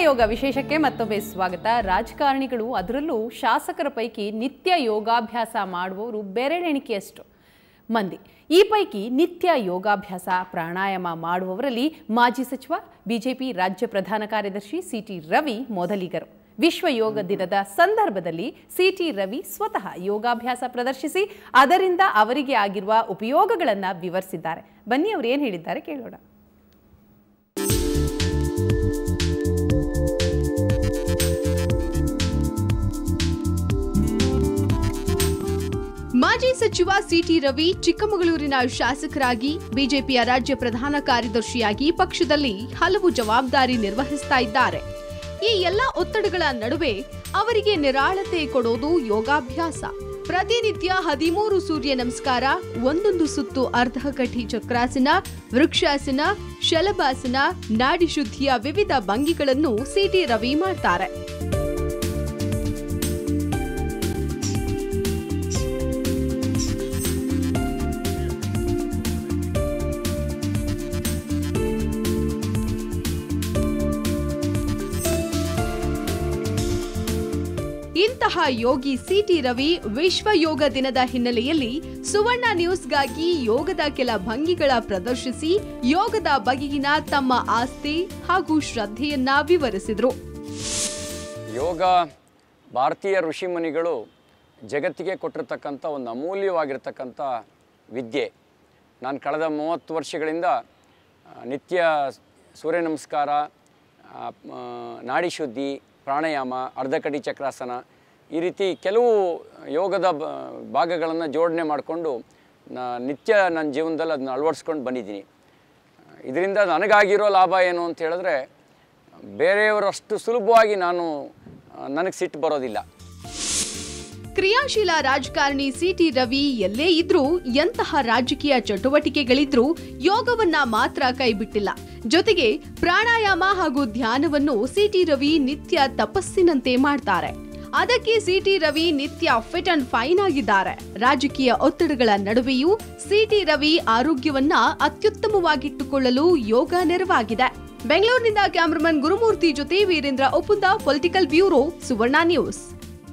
ಯೋಗ ವಿಶೇಷಕ್ಕೆ ಮತ್ತೊಮ್ಮೆ ಸ್ವಾಗತ ರಾಜಕಾರಣಿಗಳು ಅದರಲ್ಲೂ ಶಾಸಕರ ಪೈಕಿ ನಿತ್ಯ ಯೋಗಾಭ್ಯಾಸ ಮಾಡುವವರು ಬೆರಳೆಣಿಕೆಯಷ್ಟು ಮಂದಿ ಈ ಪೈಕಿ ನಿತ್ಯ ಯೋಗಾಭ್ಯಾಸ ಪ್ರಾಣಾಯಾಮ ಮಾಡುವವರಲ್ಲಿ ಮಾಜಿ ಸಚಿವ ಬಿಜೆಪಿ ರಾಜ್ಯ ಪ್ರಧಾನ ಕಾರ್ಯದರ್ಶಿ ಸಿಟಿ ರವಿ ಮೊದಲಿಗರು ವಿಶ್ವ ಯೋಗ ದಿನದ ಸಂದರ್ಭದಲ್ಲಿ ಸಿಟಿ ರವಿ ಸ್ವತಃ ಯೋಗಾಭ್ಯಾಸ ಪ್ರದರ್ಶಿಸಿ ಅದರಿಂದ ಅವರಿಗೆ ಆಗಿರುವ ಉಪಯೋಗಗಳನ್ನು ವಿವರಿಸಿದ್ದಾರೆ ಬನ್ನಿ ಅವರು ಏನು ಹೇಳಿದ್ದಾರೆ ಕೇಳೋಣ ಮಾಜಿ ಸಚಿವ ಸಿಟಿ ರವಿ ಚಿಕ್ಕಮಗಳೂರಿನ ಶಾಸಕರಾಗಿ ಬಿಜೆಪಿಯ ರಾಜ್ಯ ಪ್ರಧಾನ ಕಾರ್ಯದರ್ಶಿಯಾಗಿ ಪಕ್ಷದಲ್ಲಿ ಹಲವು ಜವಾಬ್ದಾರಿ ನಿರ್ವಹಿಸ್ತಾ ಇದ್ದಾರೆ ಈ ಎಲ್ಲ ಒತ್ತಡಗಳ ನಡುವೆ ಅವರಿಗೆ ನಿರಾಳತೆ ಕೊಡೋದು ಯೋಗಾಭ್ಯಾಸ ಪ್ರತಿನಿತ್ಯ ಹದಿಮೂರು ಸೂರ್ಯ ನಮಸ್ಕಾರ ಒಂದೊಂದು ಸುತ್ತು ಅರ್ಧಕಟಿ ಚಕ್ರಾಸನ ವೃಕ್ಷಾಸನ ಶಲಭಾಸನ ನಾಡಿ ಶುದ್ಧಿಯ ವಿವಿಧ ಭಂಗಿಗಳನ್ನು ಸಿಟಿ ರವಿ ಮಾಡ್ತಾರೆ ಇಂತಹ ಯೋಗಿ ಸಿಟಿ ರವಿ ವಿಶ್ವ ಯೋಗ ದಿನದ ಹಿನ್ನೆಲೆಯಲ್ಲಿ ಸುವರ್ಣ ನ್ಯೂಸ್ಗಾಗಿ ಯೋಗದ ಕೆಲ ಭಂಗಿಗಳ ಪ್ರದರ್ಶಿಸಿ ಯೋಗದ ಬಗೆಗಿನ ತಮ್ಮ ಆಸ್ತಿ ಹಾಗೂ ಶ್ರದ್ಧೆಯನ್ನ ವಿವರಿಸಿದ್ರು ಯೋಗ ಭಾರತೀಯ ಋಷಿಮುನಿಗಳು ಜಗತ್ತಿಗೆ ಕೊಟ್ಟಿರ್ತಕ್ಕಂಥ ಒಂದು ಅಮೂಲ್ಯವಾಗಿರ್ತಕ್ಕಂಥ ವಿದ್ಯೆ ನಾನು ಕಳೆದ ಮೂವತ್ತು ವರ್ಷಗಳಿಂದ ಆ, ನಿತ್ಯ ಸೂರ್ಯ ನಮಸ್ಕಾರ ಆ, ಮ, ನಾಡಿ ಶುದ್ಧಿ ಪ್ರಾಣಾಯಾಮ ಅರ್ಧಕಟಿ ಚಕ್ರಾಸನ ಈ ರೀತಿ ಕೆಲವು ಯೋಗದ ಬ ಭಾಗಗಳನ್ನು ಜೋಡಣೆ ಮಾಡಿಕೊಂಡು ನಾ ನಿತ್ಯ ನನ್ನ ಜೀವನದಲ್ಲಿ ಅದನ್ನ ಅಳವಡಿಸ್ಕೊಂಡು ಬಂದಿದ್ದೀನಿ ಇದರಿಂದ ನನಗಾಗಿರೋ ಲಾಭ ಏನು ಅಂತ ಹೇಳಿದ್ರೆ ಬೇರೆಯವರಷ್ಟು ಸುಲಭವಾಗಿ ನಾನು ನನಗೆ ಸಿಟ್ಟು ಬರೋದಿಲ್ಲ ಕ್ರಿಯಾಶೀಲ ರಾಜಕಾರಣಿ ಸಿಟಿ ರವಿ ಎಲ್ಲೇ ಇದ್ರೂ ಎಂತಹ ರಾಜಕೀಯ ಚಟುವಟಿಕೆಗಳಿದ್ರೂ ಯೋಗವನ್ನ ಮಾತ್ರ ಕೈಬಿಟ್ಟಿಲ್ಲ ಜೊತೆಗೆ ಪ್ರಾಣಾಯಾಮ ಹಾಗೂ ಧ್ಯಾನವನ್ನು ಸಿಟಿ ರವಿ ನಿತ್ಯ ತಪಸ್ಸಿನಂತೆ ಮಾಡ್ತಾರೆ ಅದಕ್ಕೆ ಸಿಟಿ ರವಿ ನಿತ್ಯ ಫಿಟ್ ಅಂಡ್ ಫೈನ್ ಆಗಿದ್ದಾರೆ ರಾಜಕೀಯ ಒತ್ತಡಗಳ ನಡುವೆಯೂ ಸಿಟಿ ರವಿ ಆರೋಗ್ಯವನ್ನ ಅತ್ಯುತ್ತಮವಾಗಿಟ್ಟುಕೊಳ್ಳಲು ಯೋಗ ನೆರವಾಗಿದೆ ಬೆಂಗಳೂರಿನಿಂದ ಕ್ಯಾಮರಾಮನ್ ಗುರುಮೂರ್ತಿ ಜೊತೆ Veerendra Oppunda political bureau Suvarna news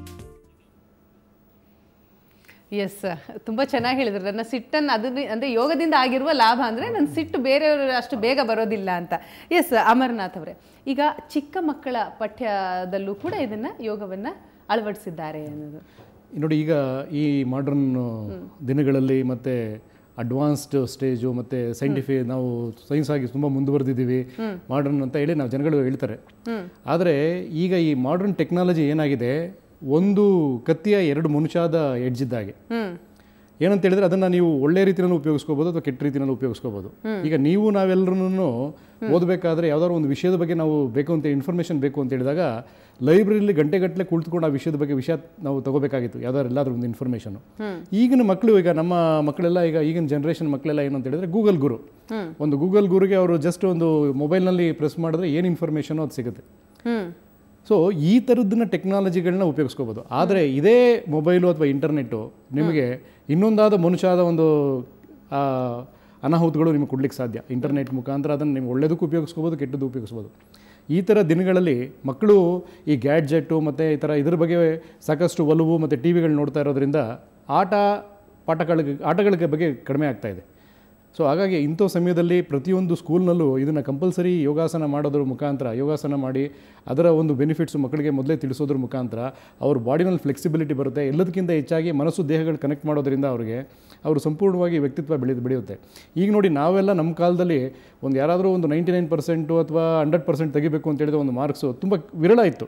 ಎಸ್ ತುಂಬ ಚೆನ್ನಾಗಿ ಹೇಳಿದ್ರು ನನ್ನ ಸಿಟ್ಟನ್ನು ಅದನ್ನ ಅಂದರೆ ಯೋಗದಿಂದ ಆಗಿರುವ ಲಾಭ ಅಂದರೆ ನನ್ನ ಸಿಟ್ಟು ಬೇರೆಯವರು ಅಷ್ಟು ಬೇಗ ಬರೋದಿಲ್ಲ ಅಂತ ಎಸ್ ಅಮರ್ನಾಥ್ ಅವರೇ ಈಗ ಚಿಕ್ಕ ಮಕ್ಕಳ ಪಠ್ಯದಲ್ಲೂ ಕೂಡ ಇದನ್ನು ಯೋಗವನ್ನು ಅಳವಡಿಸಿದ್ದಾರೆ ಅನ್ನೋದು ನೋಡಿ ಈಗ ಈ ಮಾಡ್ರನ್ ದಿನಗಳಲ್ಲಿ ಮತ್ತು ಅಡ್ವಾನ್ಸ್ಡ್ ಸ್ಟೇಜು ಮತ್ತು ಸೈಂಟಿಫಿಕ್ ನಾವು ಸೈನ್ಸ್ ಆಗಿ ತುಂಬ ಮುಂದುವರೆದಿದ್ದೀವಿ ಮಾಡ್ರನ್ ಅಂತ ಹೇಳಿ ನಾವು ಜನಗಳು ಹೇಳ್ತಾರೆ ಆದರೆ ಈಗ ಈ ಮಾಡ್ರನ್ ಟೆಕ್ನಾಲಜಿ ಏನಾಗಿದೆ ಒಂದು ಕತ್ತಿಯ ಎರಡು ಮನುಷ್ಯದ ಎಡ್ಜ್ ಇದ್ದಾಗೆ ಏನಂತ ಹೇಳಿದ್ರೆ ಅದನ್ನ ನೀವು ಒಳ್ಳೆ ರೀತಿಯಲ್ಲಿ ಉಪಯೋಗಿಸ್ಕೋಬಹುದು ಅಥವಾ ಕೆಟ್ಟ ರೀತಿಯಲ್ಲಿ ಉಪಯೋಗಿಸ್ಕೋಬಹುದು ಈಗ ನೀವು ನಾವೆಲ್ಲರೂ ಓದಬೇಕಾದ್ರೆ ಯಾವ್ದಾದ್ರು ಒಂದು ವಿಷಯದ ಬಗ್ಗೆ ನಾವು ಬೇಕು ಅಂತ ಇನ್ಫಾರ್ಮೇಷನ್ ಬೇಕು ಅಂತ ಹೇಳಿದಾಗ ಲೈಬ್ರರಿಲಿ ಗಂಟೆಗಟ್ಟಲೆ ಕುಳಿತುಕೊಂಡು ಆ ವಿಷಯದ ಬಗ್ಗೆ ವಿಷಯ ನಾವು ತಗೋಬೇಕಾಗಿತ್ತು ಯಾವ್ದಾದ್ರು ಎಲ್ಲಾದ್ರೂ ಒಂದು ಇನ್ಫಾರ್ಮೇಷನ್ ಈಗಿನ ಮಕ್ಕಳು ಈಗ ನಮ್ಮ ಮಕ್ಕಳೆಲ್ಲ ಈಗ ಈಗಿನ ಜನರೇಷನ್ ಮಕ್ಕಳೆಲ್ಲ ಏನಂತ ಹೇಳಿದ್ರೆ ಗೂಗಲ್ ಗುರು ಒಂದು ಗೂಗಲ್ ಗುರುಗೆ ಅವರು ಜಸ್ಟ್ ಒಂದು ಮೊಬೈಲ್ನಲ್ಲಿ ಪ್ರೆಸ್ ಮಾಡಿದ್ರೆ ಏನು ಇನ್ಫಾರ್ಮೇಷನ್ ಅದು ಸಿಗುತ್ತೆ ಹ್ಞೂ ಸೊ ಈ ಥರದ್ದನ್ನ ಟೆಕ್ನಾಲಜಿಗಳನ್ನ ಉಪಯೋಗಿಸ್ಕೋಬೋದು ಆದರೆ ಇದೇ ಮೊಬೈಲು ಅಥವಾ ಇಂಟರ್ನೆಟ್ಟು ನಿಮಗೆ ಇನ್ನೊಂದಾದ ಮನುಷ್ಯದ ಒಂದು ಆ, ಅನಾಹುತಗಳು ನಿಮಗೆ ಕೊಡ್ಲಿಕ್ಕೆ ಸಾಧ್ಯ ಇಂಟರ್ನೆಟ್ ಮುಖಾಂತರ ಅದನ್ನು ನಿಮ್ಗೆ ಒಳ್ಳೇದಕ್ಕೂ ಉಪಯೋಗಿಸ್ಕೋಬೋದು ಕೆಟ್ಟದ್ದು ಉಪಯೋಗಿಸ್ಬೋದು ಈ ಥರ ದಿನಗಳಲ್ಲಿ ಮಕ್ಕಳು ಈ ಗ್ಯಾಡ್ಜೆಟ್ಟು ಮತ್ತು ಈ ಥರ ಇದ್ರ ಬಗ್ಗೆ ಸಾಕಷ್ಟು ಒಲವು ಮತ್ತು ಟಿ ವಿಗಳು ನೋಡ್ತಾ ಇರೋದ್ರಿಂದ ಆಟ ಪಾಠಗಳಿಗೆ ಆಟಗಳ ಬಗ್ಗೆ ಕಡಿಮೆ ಆಗ್ತಾ ಇದೆ ಸೊ ಹಾಗಾಗಿ ಇಂಥ ಸಮಯದಲ್ಲಿ ಪ್ರತಿಯೊಂದು ಸ್ಕೂಲ್ನಲ್ಲೂ ಇದನ್ನು ಕಂಪಲ್ಸರಿ ಯೋಗಾಸನ ಮಾಡೋದ್ರ ಮುಖಾಂತರ ಯೋಗಾಸನ ಮಾಡಿ ಅದರ ಒಂದು ಬೆನಿಫಿಟ್ಸು ಮಕ್ಕಳಿಗೆ ಮೊದಲೇ ತಿಳಿಸೋದ್ರ ಮುಖಾಂತರ ಅವ್ರ ಬಾಡಿನಲ್ಲಿ ಫ್ಲೆಕ್ಸಿಬಿಲಿಟಿ ಬರುತ್ತೆ ಎಲ್ಲದಕ್ಕಿಂತ ಹೆಚ್ಚಾಗಿ ಮನಸ್ಸು ದೇಹಗಳು ಕನೆಕ್ಟ್ ಮಾಡೋದ್ರಿಂದ ಅವರಿಗೆ ಅವರು ಸಂಪೂರ್ಣವಾಗಿ ವ್ಯಕ್ತಿತ್ವ ಬೆಳೆದು ಬೆಳೆಯುತ್ತೆ ಈಗ ನೋಡಿ ನಾವೆಲ್ಲ ನಮ್ಮ ಕಾಲದಲ್ಲಿ ಒಂದು ಯಾರಾದರೂ ಒಂದು ನೈಂಟಿ ನೈನ್ ಪರ್ಸೆಂಟು ಅಥವಾ ಹಂಡ್ರೆಡ್ ಪರ್ಸೆಂಟ್ ತೆಗಿಬೇಕು ಅಂತ ಹೇಳಿದ್ರೆ ಒಂದು ಮಾರ್ಕ್ಸು ತುಂಬ ವಿರಳ ಇತ್ತು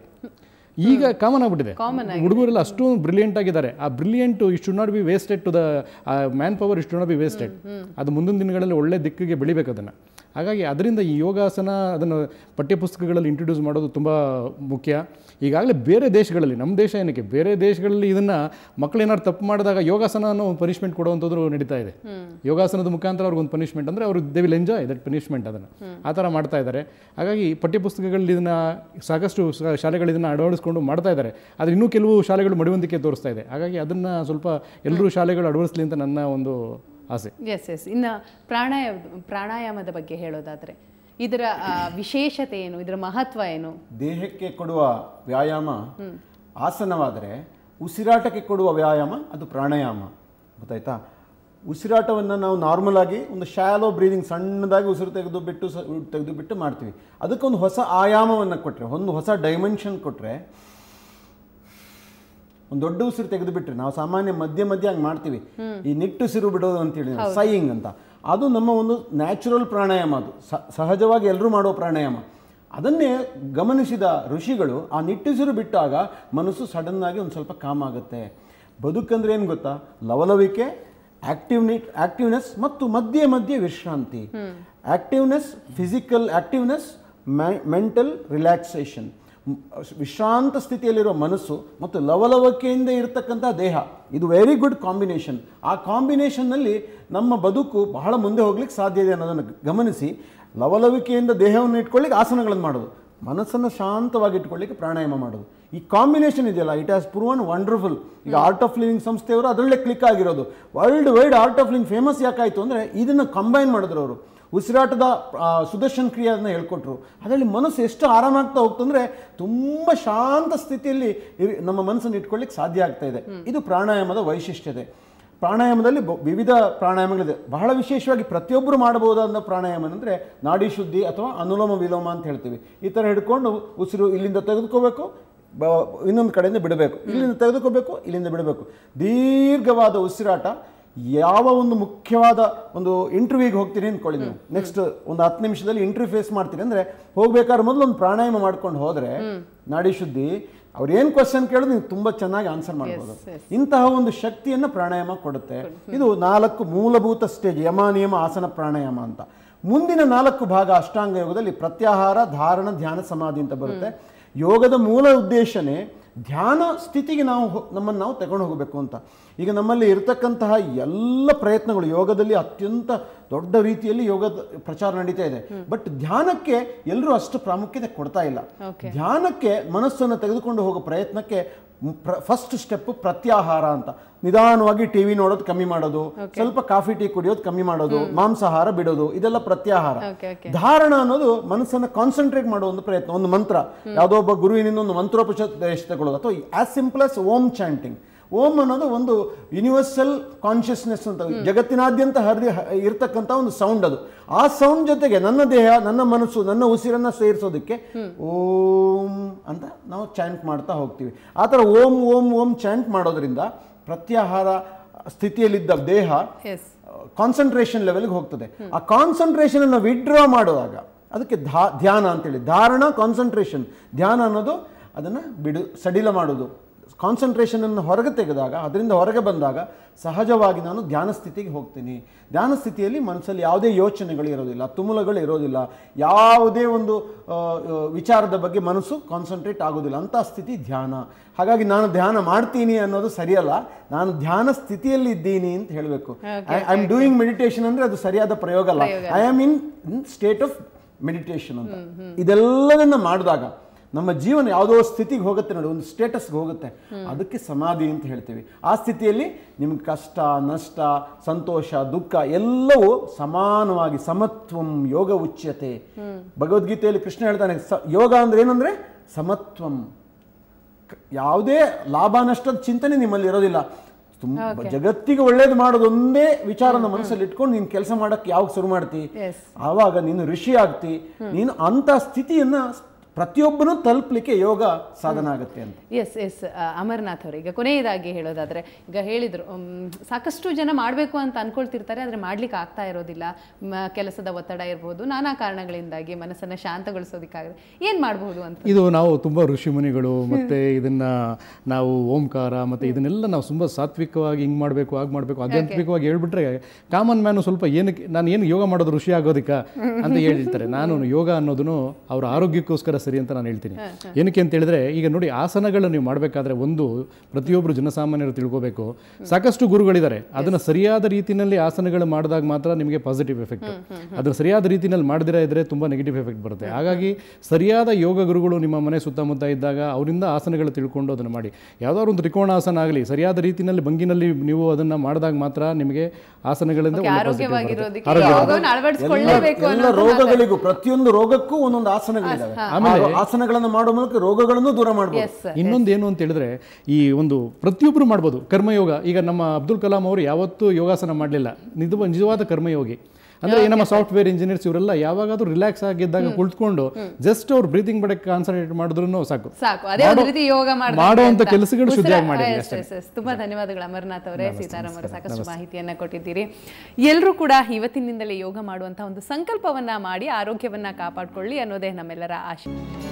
ಈಗ ಕಾಮನ್ ಆಗ್ಬಿಟ್ಟಿದೆ ಹುಡುಗರೆಲ್ಲ ಅಷ್ಟು ಬ್ರಿಲಿಯಂಟ್ ಆಗಿದ್ದಾರೆ ಆ brilliant it should not be wasted to the manpower it should not be wasted ಅದು ಮುಂದಿನ ದಿನಗಳಲ್ಲಿ ಒಳ್ಳೆ ದಿಕ್ಕಿಗೆ ಬೆಳಿಬೇಕು ಅದನ್ನು ಹಾಗಾಗಿ ಅದರಿಂದ ಈ ಯೋಗಾಸನ ಅದನ್ನು ಪಠ್ಯಪುಸ್ತಕಗಳಲ್ಲಿ ಇಂಟ್ರೊಡ್ಯೂಸ್ ಮಾಡೋದು ತುಂಬ ಮುಖ್ಯ ಈಗಾಗಲೇ ಬೇರೆ ದೇಶಗಳಲ್ಲಿ ನಮ್ಮ ದೇಶ ಏನಕ್ಕೆ ಬೇರೆ ದೇಶಗಳಲ್ಲಿ ಇದನ್ನು ಮಕ್ಕಳೇನಾದ್ರು ತಪ್ಪು ಮಾಡಿದಾಗ ಯೋಗಾಸನ ಅನ್ನೋ ಒಂದು ಪನಿಷ್ಮೆಂಟ್ ಕೊಡುವಂಥದ್ದು ನಡೀತಾ ಇದೆ ಯೋಗಾಸನದ ಮುಖಾಂತರ ಅವ್ರಿಗೊಂದು ಪನಿಷ್ಮೆಂಟ್ ಅಂದರೆ ಅವರು they will enjoy that punishment ಅದನ್ನು ಆ ಥರ ಮಾಡ್ತಾ ಇದ್ದಾರೆ ಹಾಗಾಗಿ ಪಠ್ಯಪುಸ್ತಕಗಳಲ್ಲಿ ಇದನ್ನು ಸಾಕಷ್ಟು ಸ- ಶಾಲೆಗಳು ಇದನ್ನು ಅಳವಡಿಸ್ಕೊಂಡು ಮಾಡ್ತಾ ಇದ್ದಾರೆ ಆದರೆ ಇನ್ನೂ ಕೆಲವು ಶಾಲೆಗಳು ಮಡಿವಂತಿಕೆ ತೋರಿಸ್ತಾ ಇದೆ ಹಾಗಾಗಿ ಅದನ್ನು ಸ್ವಲ್ಪ ಎಲ್ಲರೂ ಶಾಲೆಗಳು ಅಳವಡಿಸ್ಲಿ ಅಂತ ನನ್ನ ಒಂದು ಆಸೆ ಎಸ್ ಎಸ್ ಇನ್ನು ಪ್ರಾಣಾಯ ಪ್ರಾಣಾಯಾಮದ ಬಗ್ಗೆ ಹೇಳೋದಾದರೆ ಇದರ ಆ, ವಿಶೇಷತೆ ಏನು ಇದರ ಮಹತ್ವ ಏನು ದೇಹಕ್ಕೆ ಕೊಡುವ ವ್ಯಾಯಾಮ ಆಸನವಾದರೆ ಉಸಿರಾಟಕ್ಕೆ ಕೊಡುವ ವ್ಯಾಯಾಮ ಅದು ಪ್ರಾಣಾಯಾಮ ಗೊತ್ತಾಯ್ತಾ ಉಸಿರಾಟವನ್ನು ನಾವು ನಾರ್ಮಲ್ ಆಗಿ ಒಂದು ಶಾಲೋ ಬ್ರೀದಿಂಗ್ ಸಣ್ಣದಾಗಿ ಉಸಿರು ತೆಗೆದು ಬಿಟ್ಟು ಸ ತೆಗೆದು ಬಿಟ್ಟು ಮಾಡ್ತೀವಿ ಅದಕ್ಕೊಂದು ಹೊಸ ಆಯಾಮವನ್ನು ಕೊಟ್ಟರೆ ಒಂದು ಹೊಸ ಡೈಮೆನ್ಷನ್ ಕೊಟ್ಟರೆ ಒಂದು ದೊಡ್ಡ ಉಸಿರು ತೆಗೆದು ಬಿಟ್ರೆ ನಾವು ಸಾಮಾನ್ಯ ಮಧ್ಯ ಮಧ್ಯ ಹಂಗೆ ಮಾಡ್ತೀವಿ ಈ ನಿಟ್ಟುಸಿರು ಬಿಡೋದು ಅಂತೇಳಿ ಸೈಯಿಂಗ್ ಅಂತ ಅದು ನಮ್ಮ ಒಂದು ನ್ಯಾಚುರಲ್ ಪ್ರಾಣಾಯಾಮ ಅದು ಸ- ಸಹಜವಾಗಿ ಎಲ್ಲರೂ ಮಾಡೋ ಪ್ರಾಣಾಯಾಮ ಅದನ್ನೇ ಗಮನಿಸಿದ ಋಷಿಗಳು ಆ ನಿಟ್ಟುಸಿರು ಬಿಟ್ಟಾಗ ಮನಸ್ಸು ಸಡನ್ ಆಗಿ ಒಂದು ಸ್ವಲ್ಪ ಕಾಮ್ ಆಗುತ್ತೆ ಬದುಕಂದ್ರೆ ಏನು ಗೊತ್ತಾ ಲವಲವಿಕೆ ಆಕ್ಟಿವ್ನಿ ಆಕ್ಟಿವ್ನೆಸ್ ಮತ್ತು ಮಧ್ಯೆ ಮಧ್ಯೆ ವಿಶ್ರಾಂತಿ activeness physical activeness mental relaxation ವಿಶ್ರಾಂತ ಸ್ಥಿತಿಯಲ್ಲಿರೋ ಮನಸ್ಸು ಮತ್ತು ಲವಲವಿಕೆಯಿಂದ ಇರತಕ್ಕಂಥ ದೇಹ ಇದು ವೆರಿ ಗುಡ್ ಕಾಂಬಿನೇಷನ್ ಆ ಕಾಂಬಿನೇಷನ್ನಲ್ಲಿ ನಮ್ಮ ಬದುಕು ಬಹಳ ಮುಂದೆ ಹೋಗ್ಲಿಕ್ಕೆ ಸಾಧ್ಯ ಇದೆ ಅನ್ನೋದನ್ನು ಗಮನಿಸಿ ಲವಲವಿಕೆಯಿಂದ ದೇಹವನ್ನು ಇಟ್ಕೊಳ್ಳಿಕ್ಕೆ ಆಸನಗಳನ್ನು ಮಾಡೋದು ಮನಸ್ಸನ್ನು ಶಾಂತವಾಗಿ ಇಟ್ಕೊಳ್ಳಿಕ್ಕೆ ಪ್ರಾಣಾಯಾಮ ಮಾಡೋದು ಈ ಕಾಂಬಿನೇಷನ್ ಇದೆಯಲ್ಲ ಇಟ್ ಹ್ಯಾಸ್ ಪ್ರೂವನ್ ವಂಡರ್ಫುಲ್ ಈಗ ಆರ್ಟ್ ಆಫ್ ಲಿವಿಂಗ್ ಸಂಸ್ಥೆಯವರು ಅದರಲ್ಲೇ ಕ್ಲಿಕ್ ಆಗಿರೋದು world wide Art of Living famous ಯಾಕಾಯಿತು ಅಂದರೆ ಇದನ್ನು ಕಂಬೈನ್ ಮಾಡಿದ್ರು ಅವರು ಉಸಿರಾಟದ ಆ, ಸುದರ್ಶನ್ ಕ್ರಿಯೆಯನ್ನು ಹೇಳ್ಕೊಟ್ರು ಅದರಲ್ಲಿ ಮನಸ್ಸು ಎಷ್ಟು ಆರಾಮಾಗ್ತಾ ಹೋಗ್ತಂದ್ರೆ ತುಂಬ ಶಾಂತ ಸ್ಥಿತಿಯಲ್ಲಿ ಇರಿ- ನಮ್ಮ ಮನಸ್ಸನ್ನು ಇಟ್ಕೊಳ್ಳಿಕ್ಕೆ ಸಾಧ್ಯ ಆಗ್ತಾ ಇದೆ ಇದು ಪ್ರಾಣಾಯಾಮದ ವೈಶಿಷ್ಟ್ಯತೆ ಪ್ರಾಣಾಯಾಮದಲ್ಲಿ ಬ- ವಿವಿಧ ಪ್ರಾಣಾಯಾಮಗಳಿದೆ ಬಹಳ ವಿಶೇಷವಾಗಿ ಪ್ರತಿಯೊಬ್ಬರು ಮಾಡಬಹುದಾದ ಪ್ರಾಣಾಯಾಮ ಅಂದರೆ ನಾಡಿ ಶುದ್ಧಿ ಅಥವಾ ಅನುಲೋಮ ವಿಲೋಮ ಅಂತ ಹೇಳ್ತೀವಿ ಈ ಥರ ಹಿಡ್ಕೊಂಡು ಉಸಿರು ಇಲ್ಲಿಂದ ತೆಗೆದುಕೋಬೇಕು ಬ ಇನ್ನೊಂದು ಕಡೆಯಿಂದ ಬಿಡಬೇಕು ಇಲ್ಲಿಂದ ತೆಗೆದುಕೋಬೇಕು ಇಲ್ಲಿಂದ ಬಿಡಬೇಕು ದೀರ್ಘವಾದ ಉಸಿರಾಟ ಯಾವ ಒಂದು ಮುಖ್ಯವಾದ ಒಂದು ಇಂಟರ್ವ್ಯೂಗೆ ಹೋಗ್ತೀನಿ ಅಂದ್ಕೊಳ್ಳಿ ನೀವು ನೆಕ್ಸ್ಟ್ ಒಂದು ಹತ್ತು ನಿಮಿಷದಲ್ಲಿ ಇಂಟರ್ವ್ಯೂ ಫೇಸ್ ಮಾಡ್ತೀರಿ ಅಂದರೆ ಹೋಗ್ಬೇಕಾದ್ರೆ ಮೊದಲು ಒಂದು ಪ್ರಾಣಾಯಾಮ ಮಾಡ್ಕೊಂಡು ಹೋದರೆ ನಾಡಿ ಶುದ್ಧಿ ಅವ್ರು ಏನು ಕ್ವಶನ್ ಕೇಳಿದ್ರು ನೀವು ತುಂಬ ಚೆನ್ನಾಗಿ ಆನ್ಸರ್ ಮಾಡ್ಬೋದು ಇಂತಹ ಒಂದು ಶಕ್ತಿಯನ್ನು ಪ್ರಾಣಾಯಾಮ ಕೊಡುತ್ತೆ ಇದು ನಾಲ್ಕು ಮೂಲಭೂತ ಸ್ಟೇಜ್ ಯಮ ನಿಯಮ ಆಸನ ಪ್ರಾಣಾಯಾಮ ಅಂತ ಮುಂದಿನ ನಾಲ್ಕು ಭಾಗ ಅಷ್ಟಾಂಗ ಯೋಗದಲ್ಲಿ ಪ್ರತ್ಯಾಹಾರ ಧಾರಣ ಧ್ಯಾನ ಸಮಾಧಿ ಅಂತ ಬರುತ್ತೆ ಯೋಗದ ಮೂಲ ಉದ್ದೇಶನೇ ಧ್ಯಾನ ಸ್ಥಿತಿಗೆ ನಾವು ಹೊ- ನಮ್ಮನ್ನು ನಾವು ತಗೊಂಡು ಹೋಗಬೇಕು ಅಂತ ಈಗ ನಮ್ಮಲ್ಲಿ ಇರತಕ್ಕಂತಹ ಎಲ್ಲ ಪ್ರಯತ್ನಗಳು ಯೋಗದಲ್ಲಿ ಅತ್ಯಂತ ದೊಡ್ಡ ರೀತಿಯಲ್ಲಿ ಯೋಗದ ಪ್ರಚಾರ ನಡೀತಾ ಇದೆ ಬಟ್ ಧ್ಯಾನಕ್ಕೆ ಎಲ್ಲರೂ ಅಷ್ಟು ಪ್ರಾಮುಖ್ಯತೆ ಕೊಡ್ತಾ ಇಲ್ಲ ಧ್ಯಾನಕ್ಕೆ ಮನಸ್ಸನ್ನು ತೆಗೆದುಕೊಂಡು ಹೋಗೋ ಪ್ರಯತ್ನಕ್ಕೆ ಫಸ್ಟ್ ಸ್ಟೆಪ್ ಪ್ರತ್ಯಾಹಾರ ಅಂತ ನಿಧಾನವಾಗಿ ಟಿವಿ ನೋಡೋದು ಕಮ್ಮಿ ಮಾಡೋದು ಸ್ವಲ್ಪ ಕಾಫಿ ಟೀ ಕುಡಿಯೋದು ಕಮ್ಮಿ ಮಾಡೋದು ಮಾಂಸಾಹಾರ ಬಿಡೋದು ಇದೆಲ್ಲ ಪ್ರತ್ಯಾಹಾರ ಓಕೆ ಓಕೆ ಧಾರಣ ಅನ್ನೋದು ಮನಸ್ಸನ್ನ ಕಾನ್ಸಂಟ್ರೇಟ್ ಮಾಡೋ ಒಂದು ಪ್ರಯತ್ನ ಒಂದು ಮಂತ್ರ ಯಾವುದೋ ಒಬ್ಬ ಗುರುವಿನಿಂದ ಒಂದು ಮಂತ್ರೋಪದೇಶ ತಗೊಳ್ಳೋದು ಅಥವಾ as simple as Om chanting Om ಅನ್ನೋದು ಒಂದು ಯೂನಿವರ್ಸಲ್ ಕಾನ್ಷಿಯಸ್ನೆಸ್ ಅಂತ ಜಗತ್ತಿನಾದ್ಯಂತ ಹರಿದು ಇರ್ತಕ್ಕಂಥ ಒಂದು ಸೌಂಡ್ ಅದು ಆ ಸೌಂಡ್ ಜೊತೆಗೆ ನನ್ನ ದೇಹ ನನ್ನ ಮನಸ್ಸು ನನ್ನ ಉಸಿರನ್ನ ಸೇರಿಸೋದಕ್ಕೆ ಓಂ ಅಂತ ನಾವು ಚಾಂಟ್ ಮಾಡ್ತಾ ಹೋಗ್ತೀವಿ ಆ ಥರ ಓಂ ಓಂ ಓಂ ಚಾಂಟ್ ಮಾಡೋದ್ರಿಂದ ಪ್ರತ್ಯಾಹಾರ ಸ್ಥಿತಿಯಲ್ಲಿದ್ದ ದೇಹ ಎಸ್ ಕಾನ್ಸಂಟ್ರೇಷನ್ ಲೆವೆಲ್ಗೆ ಹೋಗ್ತದೆ ಆ ಕಾನ್ಸಂಟ್ರೇಷನ್ ಅನ್ನು ವಿಡ್ರಾ ಮಾಡುವಾಗ ಅದಕ್ಕೆ ಧಾ ಧ್ಯಾನ ಅಂತೇಳಿ ಧಾರಣ ಕಾನ್ಸಂಟ್ರೇಷನ್ ಧ್ಯಾನ ಅನ್ನೋದು ಅದನ್ನು ಬಿಡು ಸಡಿಲ ಮಾಡೋದು ಕಾನ್ಸಂಟ್ರೇಷನ್ ಅನ್ನು ಹೊರಗೆ ತೆಗೆದಾಗ ಅದರಿಂದ ಹೊರಗೆ ಬಂದಾಗ ಸಹಜವಾಗಿ ನಾನು ಧ್ಯಾನ ಸ್ಥಿತಿಗೆ ಹೋಗ್ತೀನಿ ಧ್ಯಾನ ಸ್ಥಿತಿಯಲ್ಲಿ ಮನಸ್ಸಲ್ಲಿ ಯಾವುದೇ ಯೋಚನೆಗಳು ಇರೋದಿಲ್ಲ ತುಮುಲಗಳು ಇರೋದಿಲ್ಲ ಯಾವುದೇ ಒಂದು ಆ, ಆ, ವಿಚಾರದ ಬಗ್ಗೆ ಮನಸ್ಸು ಕಾನ್ಸಂಟ್ರೇಟ್ ಆಗೋದಿಲ್ಲ ಅಂಥ ಸ್ಥಿತಿ ಧ್ಯಾನ ಹಾಗಾಗಿ ನಾನು ಧ್ಯಾನ ಮಾಡ್ತೀನಿ ಅನ್ನೋದು ಸರಿಯಲ್ಲ ನಾನು ಧ್ಯಾನ ಸ್ಥಿತಿಯಲ್ಲಿ ಇದ್ದೀನಿ ಅಂತ ಹೇಳಬೇಕು ಐ ಆಮ್ ಡೂಯಿಂಗ್ ಮೆಡಿಟೇಷನ್ ಅಂದ್ರೆ ಅದು ಸರಿಯಾದ ಪ್ರಯೋಗ ಅಲ್ಲ I am in state of meditation ಅಂತ ಇದೆಲ್ಲದನ್ನ ಮಾಡಿದಾಗ ನಮ್ಮ ಜೀವನ ಯಾವುದೋ ಸ್ಥಿತಿಗೆ ಹೋಗುತ್ತೆ ನೋಡಿ ಒಂದು ಸ್ಟೇಟಸ್ಗೆ ಹೋಗುತ್ತೆ ಅದಕ್ಕೆ ಸಮಾಧಿ ಅಂತ ಹೇಳ್ತೀವಿ ಆ ಸ್ಥಿತಿಯಲ್ಲಿ ನಿಮ್ಗೆ ಕಷ್ಟ ನಷ್ಟ ಸಂತೋಷ ದುಃಖ ಎಲ್ಲವೂ ಸಮಾನವಾಗಿ ಸಮತ್ವಂ ಯೋಗ ಉಚ್ಯತೆ ಭಗವದ್ಗೀತೆಯಲ್ಲಿ ಕೃಷ್ಣ ಹೇಳ್ತಾನೆ ಸ ಯೋಗ ಅಂದ್ರೆ ಏನಂದ್ರೆ ಸಮತ್ವಂ ಕ- ಯಾವುದೇ ಲಾಭ ನಷ್ಟದ ಚಿಂತನೆ ನಿಮ್ಮಲ್ಲಿ ಇರೋದಿಲ್ಲ ತುಂಬ ಜಗತ್ತಿಗೆ ಒಳ್ಳೇದು ಮಾಡೋದು ಒಂದೇ ವಿಚಾರನ ಮನಸ್ಸಲ್ಲಿ ಇಟ್ಕೊಂಡು ನೀನು ಕೆಲಸ ಮಾಡಕ್ಕೆ ಯಾವಾಗ ಶುರು ಮಾಡ್ತಿ Yes. ಆವಾಗ ನೀನು ಋಷಿ ಆಗ್ತಿ ನೀನು ಅಂತ ಸ್ಥಿತಿಯನ್ನ ಪ್ರತಿಯೊಬ್ಬನೂ ತಲುಪಲಿಕ್ಕೆ ಯೋಗ ಸಾಧನ ಆಗುತ್ತೆ ಅಂತ ಎಸ್ ಎಸ್ ಅಮರ್ನಾಥ್ ಅವರು ಈಗ ಕೊನೆಯದಾಗಿ ಹೇಳೋದಾದ್ರೆ ಈಗ ಹೇಳಿದ್ರು ಮ್, ಸಾಕಷ್ಟು ಜನ ಮಾಡಬೇಕು ಅಂತ ಅನ್ಕೊಳ್ತಿರ್ತಾರೆ ಆದರೆ ಮಾಡ್ಲಿಕ್ಕೆ ಆಗ್ತಾ ಇರೋದಿಲ್ಲ ಮ, ಕೆಲಸದ ಒತ್ತಡ ಇರ್ಬೋದು ನಾನಾ ಕಾರಣಗಳಿಂದಾಗಿ ಮನಸ್ಸನ್ನ ಶಾಂತಗೊಳಿಸೋದಕ್ಕಾಗದೆ ಏನ್ ಮಾಡಬಹುದು ಅಂತ ಇದು ನಾವು ತುಂಬ ಋಷಿಮುನಿಗಳು ಮತ್ತು ಇದನ್ನು ನಾವು ಓಂಕಾರ ಮತ್ತು ಇದನ್ನೆಲ್ಲ ನಾವು ತುಂಬ ಸಾತ್ವಿಕವಾಗಿ ಹಿಂಗೆ ಮಾಡಬೇಕು ಹಾಗೆ ಮಾಡಬೇಕು ಆಧ್ಯಾತ್ಮಿಕವಾಗಿ ಹೇಳ್ಬಿಟ್ರೆ ಕಾಮನ್ ಮ್ಯಾನು ಸ್ವಲ್ಪ ಏನಕ್ಕೆ ನಾನು ಏನು ಯೋಗ ಮಾಡೋದು ಋಷಿ ಆಗೋದಕ್ಕ ಅಂತ ಹೇಳಿರ್ತಾರೆ ನಾನು ಯೋಗ ಅನ್ನೋದನ್ನು ಅವ್ರ ಆರೋಗ್ಯಕ್ಕೋಸ್ಕರ ಸರಿ ಅಂತ ನಾನು ಹೇಳ್ತೀನಿ ಏನಕ್ಕೆ ಅಂತ ಹೇಳಿದ್ರೆ ಈಗ ನೋಡಿ ಆಸನಗಳು ನೀವು ಮಾಡಬೇಕಾದ್ರೆ ಒಂದು ಪ್ರತಿಯೊಬ್ಬರು ಜನಸಾಮಾನ್ಯರು ತಿಳ್ಕೋಬೇಕು ಸಾಕಷ್ಟು ಗುರುಗಳಿದ್ದಾರೆ ಅದನ್ನ ಸರಿಯಾದ ರೀತಿಯಲ್ಲಿ ಆಸನಗಳು ಮಾಡಿದಾಗ ಮಾತ್ರ ನಿಮಗೆ ಪಾಸಿಟಿವ್ ಎಫೆಕ್ಟ್ ಅದನ್ನ ಸರಿಯಾದ ರೀತಿಯಲ್ಲಿ ಮಾಡದಿರ ಇದ್ರೆ ತುಂಬಾ ನೆಗೆಟಿವ್ ಎಫೆಕ್ಟ್ ಬರುತ್ತೆ ಹಾಗಾಗಿ ಸರಿಯಾದ ಯೋಗ ಗುರುಗಳು ನಿಮ್ಮ ಮನೆ ಸುತ್ತಮುತ್ತ ಇದ್ದಾಗ ಅವರಿಂದ ಆಸನಗಳು ತಿಳ್ಕೊಂಡು ಅದನ್ನು ಮಾಡಿ ಯಾವ್ದಾದ್ರು ಒಂದು ತ್ರಿಕೋಣಾಸನ ಆಗಲಿ ಸರಿಯಾದ ರೀತಿಯಲ್ಲಿ ಭಂಗಿನಲ್ಲಿ ನೀವು ಅದನ್ನ ಮಾಡಿದಾಗ ಮಾತ್ರ ನಿಮಗೆ ಆಸನಗಳಿಂದ ಒಳ್ಳೆ positive ಬರುತ್ತೆ. ಆರೋಗ್ಯವಾಗಿರೋದಕ್ಕೆ ಆರೋಗ್ಯ ಯೋಗವನ್ನು ಅಳವಡಿಸಿಕೊಳ್ಳೇಬೇಕು ಎಲ್ಲ ಅನ್ನೋದು ರೋಗಗಳಿಗೂ ಪ್ರತಿಯೊಂದು ರೋಗಕ್ಕೂ ಒಂದೊಂದು ಆಸನಗಳಿದ್ದಾವೆ ಆ ಆಸನಗಳನ್ನು ಮಾಡೋ ಮೂಲಕ ರೋಗಗಳನ್ನು ದೂರ ಮಾಡಬಹುದು ಎಸ್ ಇನ್ನೊಂದು ಏನು ಅಂತ ಹೇಳಿದ್ರೆ ಈ ಒಂದು ಪ್ರತಿಯೊಬ್ಬರು ಮಾಡ್ಬೋದು ಕರ್ಮಯೋಗ ಈಗ ನಮ್ಮ ಅಬ್ದುಲ್ ಕಲಾಂ ಅವರು ಯಾವತ್ತೂ ಯೋಗಾಸನ ಮಾಡಲಿಲ್ಲ ಇದು ನಿಜವಾದ ಕರ್ಮಯೋಗಿ ಅಂದ್ರೆ ಈ ನಮ್ಮ ಸಾಫ್ಟ್ವೇರ್ ಇಂಜಿನಿಯರ್ಸ್ ಇವರೆಲ್ಲ ಯಾವಾಗಾದ್ರೂ ರಿಲ್ಯಾಕ್ಸ್ ಆಗಿದ್ದಾಗ ಕುಳಿತುಕೊಂಡು ಜಸ್ಟ್ ಅವ್ರು ಬ್ರೀತಿಂಗ್ ಬಡಕ್ ಕಾನ್ಸಂಟ್ರೇಟ್ ಮಾಡಿದ್ರು ಸಾಕು ಸಾಕು ಅದೇ ಒಂದು ರೀತಿ ಯೋಗ ಮಾಡ್ದಂಗೆ ಮಾಡುವಂತ ಅಂತ. ಕೆಲಸಗಳು ಉಸಿರ- ಶುದ್ಧಿಯಾಗಿ ಮಾಡಿದ್ವಿ ಎಸ್, ಎಸ್, ಎಸ್. ತುಂಬಾ ಧನ್ಯವಾದಗಳು ಅಮರ್ನಾಥ್ ಅವರೇ ಸೀತಾರಾಮ್ ಅವರೇ ಸಾಕಷ್ಟು ಮಾಹಿತಿಯನ್ನ ಕೊಟ್ಟಿದ್ದೀರಿ ಎಲ್ಲರೂ ಕೂಡ ಇವತ್ತಿನಿಂದಲೇ ಯೋಗ ಮಾಡುವಂತಹ ಒಂದು ಸಂಕಲ್ಪವನ್ನ ಮಾಡಿ ಆರೋಗ್ಯವನ್ನ ಕಾಪಾಡಿಕೊಳ್ಳಿ ಅನ್ನೋದೇ ನಮ್ಮೆಲ್ಲರ ಆಶೆ